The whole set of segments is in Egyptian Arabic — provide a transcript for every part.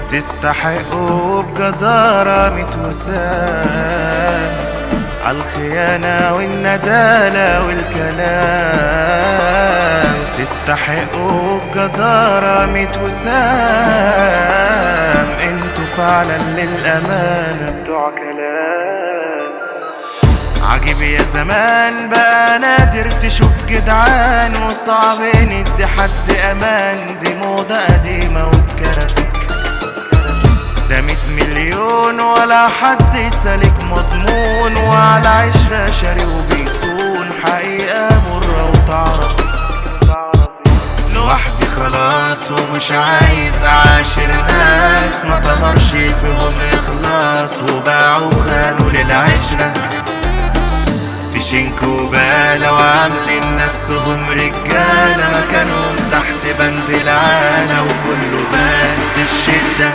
تستحقوا بجدارة متوسام عالخيانة والندالة والكلام تستحقوا بجدارة متوسام انتوا فعلا للأمانة بتوع كلام عجيب يا زمان بقى نادر تشوف جدعان وصعب ندي حد امان دي موضة قديمة واتكرفت ده مية مليون ولا حد سالك مضمون وعلى عشرة شاري وبيصون حقيقة مرة وتعرف لوحدي خلاص ومش عايز اعاشر ناس ما طمرش فيهم اخلاص وباعوا وخانوا للعشره في شنك وبالة وعاملين نفسهم رجالة مكانهم تحت بند العانة وكله بان في الشدة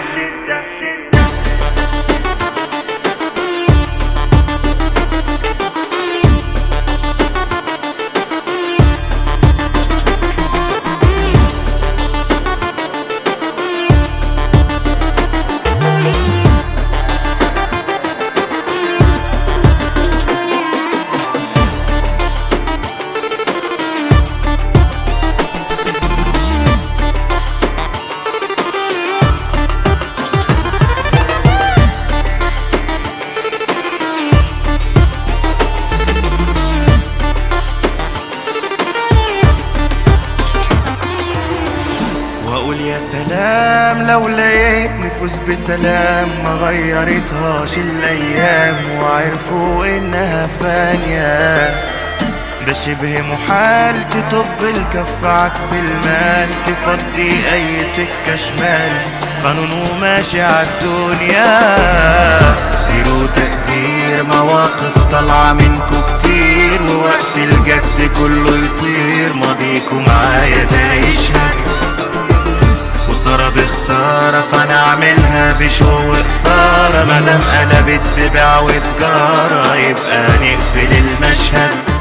واقول يا سلام لو لقيت نفوس بسلام ما غيرتهاش الايام وعرفوا انها فانية ده شبه محال تطب الكف عكس المال تفضي اي سكة شمال قانونه ماشي عالدنيا زيرو تقدير مواقف طالعة منكو كتير ووقت الجد كله يطير ماضيكو معايا ده يشهد خسارة بخسارة فانا اعملها بشو قصارة مادام قلبت ببيع وتجارة يبقى نقفل المشهد